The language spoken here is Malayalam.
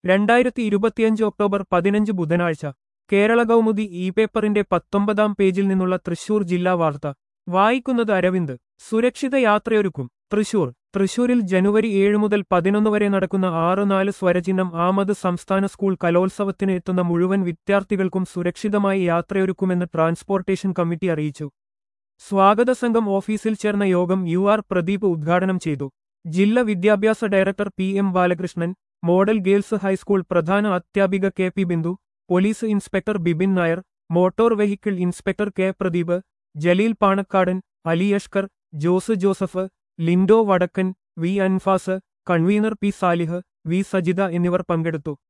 രണ്ടായിരത്തി ഇരുപത്തിയഞ്ച് ഒക്ടോബർ പതിനഞ്ച് ബുധനാഴ്ച കേരള കൗമുദി ഇ പേപ്പറിന്റെ പത്തൊമ്പതാം പേജിൽ നിന്നുള്ള തൃശൂർ ജില്ലാ വാർത്ത വായിക്കുന്നത് അരവിന്ദ് സുരക്ഷിത യാത്രയൊരുക്കും തൃശൂർ തൃശൂരിൽ ജനുവരി ഏഴ് മുതൽ പതിനൊന്ന് വരെ നടക്കുന്ന ആറ് നാല് സ്വരചിഹ്നം ആമത് സംസ്ഥാന സ്കൂൾ കലോത്സവത്തിന് എത്തുന്ന മുഴുവൻ വിദ്യാർത്ഥികൾക്കും സുരക്ഷിതമായി യാത്രയൊരുക്കുമെന്ന് ട്രാൻസ്പോർട്ടേഷൻ കമ്മിറ്റി അറിയിച്ചു സ്വാഗത സംഘം ഓഫീസിൽ ചേർന്ന യോഗം യു ആർ പ്രദീപ് ഉദ്ഘാടനം ചെയ്തു ജില്ലാ വിദ്യാഭ്യാസ director P M Balakrishnan model girls high school പ്രധാന അധ്യാപിക K P Bindu police inspector Bibin Nair motor vehicle inspector K Pradeep Jaleel Panakkadan Ali Ashkar Jose Joseph Lindo Vadakkan V Anfas convener P Salih V Sajitha എന്നിവർ പങ്കെടുത്തു